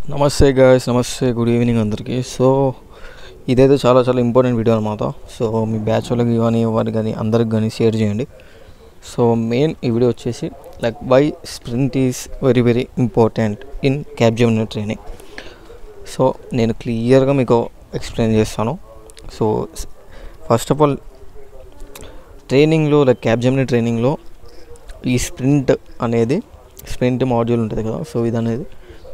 నమస్తే గాయస్ నమస్తే good evening అందరికీ సో ఇదైతే చాలా చాలా ఇంపార్టెంట్ వీడియో అనమాట సో మీ బ్యాచ్ వాళ్ళకి కానీ ఎవరికి కానీ అందరికి కానీ షేర్ చేయండి సో మెయిన్ ఈ వీడియో వచ్చేసి like why sprint is very very important in Capgemini training so నేను క్లియర్గా మీకు ఎక్స్ప్లెయిన్ చేస్తాను సో ఫస్ట్ ఆఫ్ ఆల్ ట్రైనింగ్లో లైక్ క్యాబ్జమినర్ ట్రైనింగ్లో ఈ స్ప్రింట్ అనేది స్ప్రింట్ మాడ్యూల్ ఉంటుంది కదా సో ఇది అనేది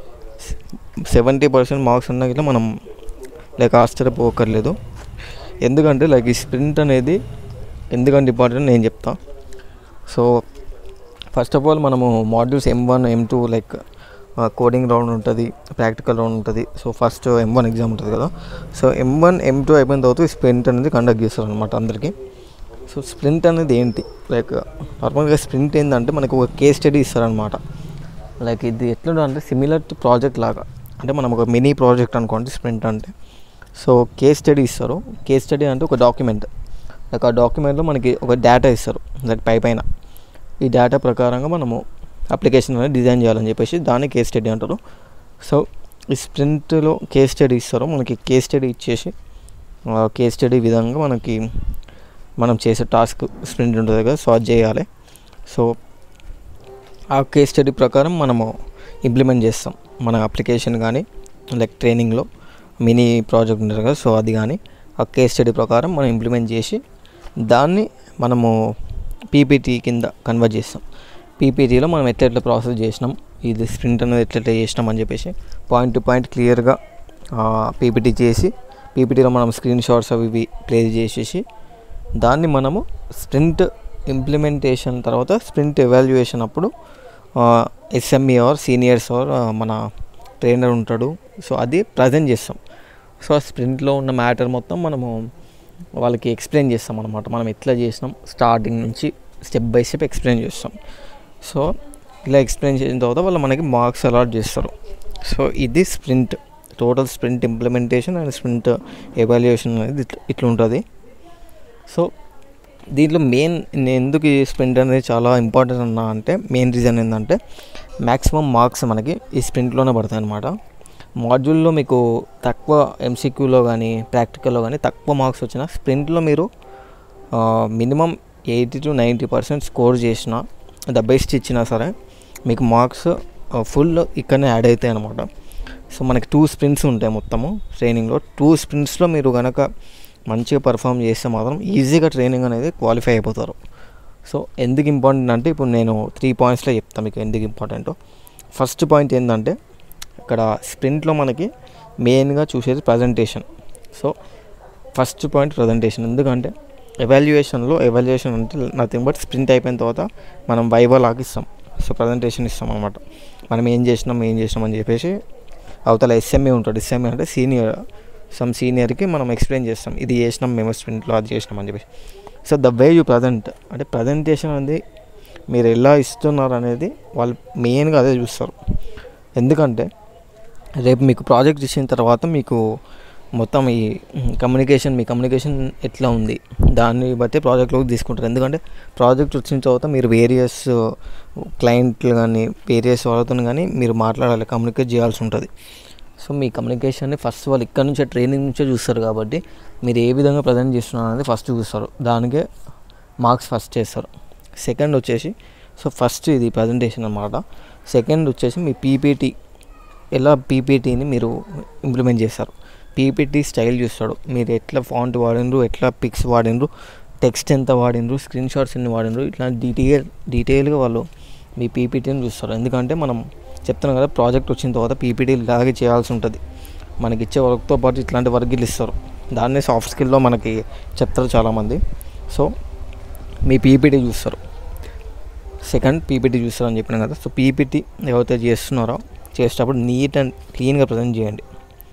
సెవెంటీ పర్సెంట్ మార్క్స్ ఉన్నా ఇట్లా మనం లైక్ ఆశ్చర్యపోకర్లేదు ఎందుకంటే లైక్ ఈ స్ప్రింట్ అనేది ఎందుకంటే ఇంపార్టెంట్ నేను చెప్తా సో ఫస్ట్ ఆఫ్ ఆల్ మనము modules M one M two like coding round ఉంటుంది ప్రాక్టికల్ రౌండ్ ఉంటుంది so first M one exam ఉంటుంది కదా so M one M two అయిపోయిన తర్వాత ఈ స్ప్రింట్ అనేది కండక్ట్ చేస్తారు అనమాట అందరికీ సో స్ప్రింట్ అనేది ఏంటి లైక్ నార్మల్గా స్ప్రింట్ ఏంటంటే మనకు ఒక కేస్ స్టడీ ఇస్తారనమాట లైక్ ఇది ఎట్లా అంటే సిమిలర్ టు ప్రాజెక్ట్ లాగా అంటే మనం ఒక మినీ ప్రాజెక్ట్ అనుకోండి స్ప్రింట్ అంటే సో కేస్ స్టడీ ఇస్తారు కేస్ స్టడీ అంటే ఒక డాక్యుమెంట్ లైక్ ఆ డాక్యుమెంట్లో మనకి ఒక డేటా ఇస్తారు లైక్ పై పైన ఈ డేటా ప్రకారంగా మనము అప్లికేషన్ అనేది డిజైన్ చేయాలని చెప్పేసి దాన్ని కేస్ స్టడీ అంటారు సో ఈ స్ప్రింట్లో కేస్ స్టడీ ఇస్తారు మనకి కేస్ స్టడీ ఇచ్చేసి కేస్ స్టడీ విధంగా మనకి మనం చేసే టాస్క్ స్ప్రింట్ ఉంటుంది కదా సో అది చేయాలి సో ఆ కేస్ స్టడీ ప్రకారం మనము ఇంప్లిమెంట్ చేస్తాం మన అప్లికేషన్ కానీ లైక్ ట్రైనింగ్లో మినీ ప్రాజెక్ట్ ఉంటుంది కదా సో అది కానీ ఆ కేస్ స్టడీ ప్రకారం మనం ఇంప్లిమెంట్ చేసి దాన్ని మనము పీపీటీ కింద కన్వర్ట్ చేస్తాం పీపీటీలో మనం ఎట్లా ఎట్లా ప్రాసెస్ చేసినాం ఇది స్ప్రింట్ అనేది ఎట్లా ఎట్లా చేసినాం అని చెప్పేసి పాయింట్ టు పాయింట్ క్లియర్గా పీపీటీ చేసి పీపీటీలో మనం స్క్రీన్ షాట్స్ అవి ఇవి ప్లే చేసేసి దాన్ని మనము స్ప్రింట్ ఇంప్లిమెంటేషన్ తర్వాత స్ప్రింట్ ఎవాల్యుయేషన్ అప్పుడు ఎస్ఎంఈ ఆర్ సీనియర్స్ ఆర్ మన ట్రైనర్ ఉంటాడు సో అది ప్రజెంట్ చేస్తాం సో ఆ స్ప్రింట్లో ఉన్న మ్యాటర్ మొత్తం మనము వాళ్ళకి ఎక్స్ప్లెయిన్ చేస్తాం అనమాట మనం ఎట్లా చేసినాం స్టార్టింగ్ నుంచి స్టెప్ బై స్టెప్ ఎక్స్ప్లెయిన్ చేస్తాం సో ఇలా ఎక్స్ప్లెయిన్ చేసిన తర్వాత వాళ్ళు మనకి మార్క్స్ అలాట్ చేస్తారు సో ఇది sprint total sprint implementation and sprint evaluation అనేది ఇట్లా ఇట్లా ఉంటుంది సో దీంట్లో మెయిన్ నేను ఎందుకు ఈ స్ప్రింట్ అనేది చాలా ఇంపార్టెంట్ అన్నా అంటే మెయిన్ రీజన్ ఏంటంటే మ్యాక్సిమం మార్క్స్ మనకి ఈ స్ప్రింట్లోనే పడతాయి అనమాట మాడ్యూల్లో మీకు తక్కువ ఎంసీక్యూలో కానీ ప్రాక్టికల్లో కానీ తక్కువ మార్క్స్ వచ్చిన స్ప్రింట్లో మీరు minimum eighty to ninety percent score చేసిన ద బెస్ట్ ఇచ్చినా సరే మీకు మార్క్స్ ఫుల్ ఇక్కడనే యాడ్ అవుతాయి అనమాట సో మనకి టూ స్ప్రింట్స్ ఉంటాయి మొత్తము ట్రైనింగ్లో టూ స్ప్రింట్స్లో మీరు కనుక మంచిగా పర్ఫామ్ చేస్తే మాత్రం ఈజీగా ట్రైనింగ్ అనేది క్వాలిఫై అయిపోతారు సో ఎందుకు ఇంపార్టెంట్ అంటే ఇప్పుడు నేను త్రీ పాయింట్స్లో చెప్తాను మీకు ఎందుకు ఇంపార్టెంటో ఫస్ట్ పాయింట్ ఏంటంటే ఇక్కడ స్ప్రింట్లో మనకి మెయిన్గా చూసేది presentation so first point presentation ఎందుకంటే ఎవాల్యుయేషన్లో ఎవాల్యుయేషన్ అంటే నథింగ్ బట్ స్ప్రింట్ అయిపోయిన తర్వాత మనం వైవా లాగా ఇస్తాం సో ప్రజెంటేషన్ ఇస్తాం అనమాట మనం ఏం చేసినాం ఏం చేసినాం అని చెప్పేసి అవతల ఎస్ఎంఏ ఉంటాడు ఎస్ఎంఏ అంటే సీనియర్ సమ్ సీనియర్కి మనం ఎక్స్ప్లెయిన్ చేస్తాం ఇది చేసినాం మేము స్ప్రింట్లో అది చేసినాం అని చెప్పేసి so the way you present అంటే ప్రజెంటేషన్ అనేది మీరు ఎలా ఇస్తున్నారు అనేది వాళ్ళు మెయిన్గా అదే చూస్తారు ఎందుకంటే రేపు మీకు ప్రాజెక్ట్ ఇచ్చిన తర్వాత మీకు మొత్తం ఈ కమ్యూనికేషన్ మీ కమ్యూనికేషన్ ఎట్లా ఉంది దాన్ని బట్టి ప్రాజెక్ట్లోకి తీసుకుంటారు ఎందుకంటే ప్రాజెక్ట్ వచ్చిన తర్వాత మీరు వేరియస్ క్లయింట్లు కానీ వేరియస్ వాళ్ళతో కానీ మీరు మాట్లాడాలి కమ్యూనికేట్ చేయాల్సి ఉంటుంది సో మీ కమ్యూనికేషన్ని ఫస్ట్ వాళ్ళు ఇక్కడ నుంచే ట్రైనింగ్ నుంచే చూస్తారు కాబట్టి మీరు ఏ విధంగా ప్రజెంట్ చేస్తున్నారు అనేది ఫస్ట్ చూస్తారు దానికే మార్క్స్ ఫస్ట్ చేస్తారు సెకండ్ వచ్చేసి సో ఫస్ట్ ఇది ప్రజెంటేషన్ అనమాట సెకండ్ వచ్చేసి మీ పీపీటీ ఎలా పీపీటీని మీరు ఇంప్లిమెంట్ చేస్తారు పీపీటీ స్టైల్ చూస్తాడు మీరు ఎట్లా ఫాంట్ వాడినరు ఎట్లా పిక్స్ వాడినరు టెక్స్ట్ ఎంత వాడినరు స్క్రీన్ షాట్స్ ఎన్ని వాడినరు ఇట్లా డీటెయిల్ డీటెయిల్గా వాళ్ళు మీ పీపీటీని చూస్తారు ఎందుకంటే మనం చెప్తున్నాం కదా ప్రాజెక్ట్ వచ్చిన తర్వాత పీపీటీ ఇలాగే చేయాల్సి ఉంటుంది మనకి ఇచ్చే వర్క్తో పాటు ఇట్లాంటి వర్క్లు ఇస్తారు దాన్నే సాఫ్ట్ స్కిల్లో మనకి చెప్తారు చాలామంది సో మీ పీపీటీ చూస్తారు సెకండ్ పీపీటీ చూస్తారని చెప్పినాం కదా సో పీపీటీ ఎవరైతే చేస్తున్నారో చేసేటప్పుడు నీట్ అండ్ క్లీన్గా ప్రజెంట్ చేయండి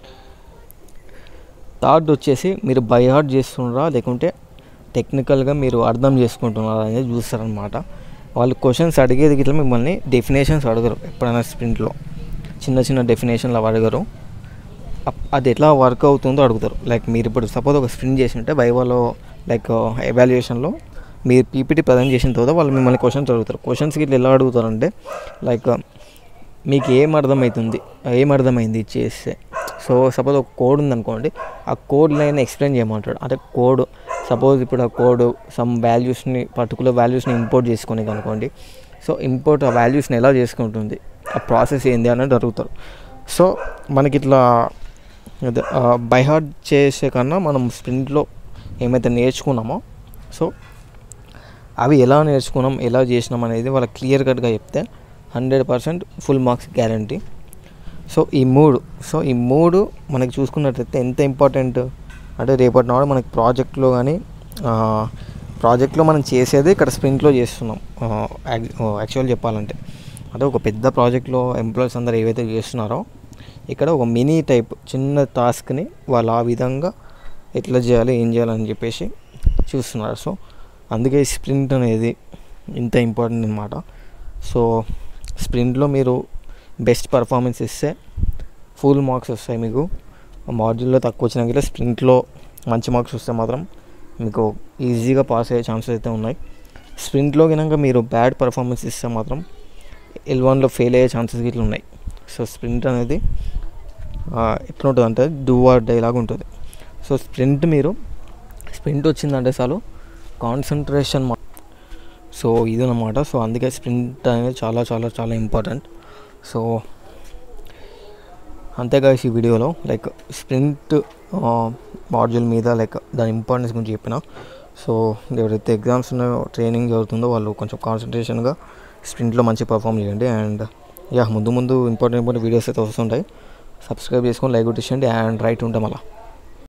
థర్డ్ వచ్చేసి మీరు బై హార్ట్ చేస్తున్నారా లేకుంటే టెక్నికల్గా మీరు అర్థం చేసుకుంటున్నారా అనేది చూస్తారనమాట వాళ్ళు క్వశ్చన్స్ అడిగేది ఇట్లా మిమ్మల్ని డెఫినేషన్స్ అడగరు ఎప్పుడైనా స్ప్రింట్లో చిన్న చిన్న డెఫినేషన్లు అడగరు అది ఎట్లా వర్క్ అవుతుందో అడుగుతారు లైక్ మీరు ఇప్పుడు సపోజ్ ఒక స్ప్రింట్ చేసి ఉంటే వైవాలో లైక్ ఎవాల్యుయేషన్లో మీరు పీపీటీ ప్రజెంట్ చేసిన తర్వాత వాళ్ళు మిమ్మల్ని క్వశ్చన్స్ అడుగుతారు క్వశ్చన్స్కి ఇట్లా ఎలా అడుగుతారంటే లైక్ మీకు ఏం అర్థమవుతుంది ఏం అర్థమైంది ఇది చేస్తే సో సపోజ్ ఒక కోడ్ ఉందనుకోండి ఆ కోడ్ లైన్ ఎక్స్ప్లెయిన్ చేయమంటాడు అంటే కోడ్ సపోజ్ ఇప్పుడు ఆ కోడ్ సమ్ వాల్యూస్ని పర్టికులర్ వాల్యూస్ని ఇంపోర్ట్ చేసుకుని అనుకోండి సో ఇంపోర్ట్ ఆ వాల్యూస్ని ఎలా చేసుకుంటుంది ఆ ప్రాసెస్ ఏంది అనేది అడుగుతారు సో మనకి ఇట్లా అదే బై హార్ట్ చేసే కన్నా మనం స్ప్రింట్లో ఏమైతే నేర్చుకున్నామో సో అవి ఎలా నేర్చుకున్నాం ఎలా చేసినాం అనేది వాళ్ళకి క్లియర్ కట్గా చెప్తే hundred percent full marks guarantee so ఈ మూడు సో ఈ మూడు మనకి చూసుకున్నట్లయితే ఎంత ఇంపార్టెంట్ అంటే రేపటి నాడు మనకి ప్రాజెక్ట్లో కానీ ప్రాజెక్ట్లో మనం చేసేది ఇక్కడ స్ప్రింట్లో చేస్తున్నాం యాక్చువల్ చెప్పాలంటే అంటే ఒక పెద్ద ప్రాజెక్ట్లో ఎంప్లాయీస్ అందరు ఏవైతే చేస్తున్నారో ఇక్కడ ఒక మినీ టైప్ చిన్న టాస్క్ని వాళ్ళు ఆ విధంగా ఎట్లా చేయాలి ఏం చేయాలని చెప్పేసి చూస్తున్నారు సో అందుకే స్ప్రింట్ అనేది ఇంత ఇంపార్టెంట్ అనమాట సో స్ప్రింట్లో మీరు బెస్ట్ పర్ఫార్మెన్స్ ఇస్తే ఫుల్ మార్క్స్ వస్తాయి మీకు మాడ్యూల్లో తక్కువ వచ్చినా కూడా స్ప్రింట్లో మంచి మార్క్స్ వస్తే మాత్రం మీకు ఈజీగా పాస్ అయ్యే ఛాన్సెస్ అయితే ఉన్నాయి స్ప్రింట్లో కనుక మీరు బ్యాడ్ పర్ఫార్మెన్స్ ఇస్తే మాత్రం ఎల్ వన్లో ఫెయిల్ అయ్యే ఛాన్సెస్ ఇట్లా ఉన్నాయి సో స్ప్రింట్ అనేది ఎట్లా ఉంటుంది అంటే డూ ఆర్ డై లాగా ఉంటుంది సో స్ప్రింట్ మీరు స్ప్రింట్ వచ్చిందంటే చాలు కాన్సన్ట్రేషన్ సో ఇది అనమాట సో అందుకే స్ప్రింట్ అనేది చాలా చాలా చాలా ఇంపార్టెంట్ సో అంతేగా ఈ వీడియోలో లైక్ స్ప్రింట్ మాడ్యూల్ మీద లైక్ దాని ఇంపార్టెన్స్ గురించి చెప్పిన సో ఎవరైతే ఎగ్జామ్స్ ఉన్నాయో ట్రైనింగ్ జరుగుతుందో వాళ్ళు కొంచెం కాన్సన్ట్రేషన్గా స్ప్రింట్లో మంచి పర్ఫామ్ చేయండి అండ్ యా ముందు ముందు ఇంపార్టెంట్ ఇంపార్టెంట్ వీడియోస్ అయితే వస్తుంటాయి సబ్స్క్రైబ్ చేసుకొని లైక్ కొట్టేసేయండి అండ్ రైట్ ఉంటాం అలా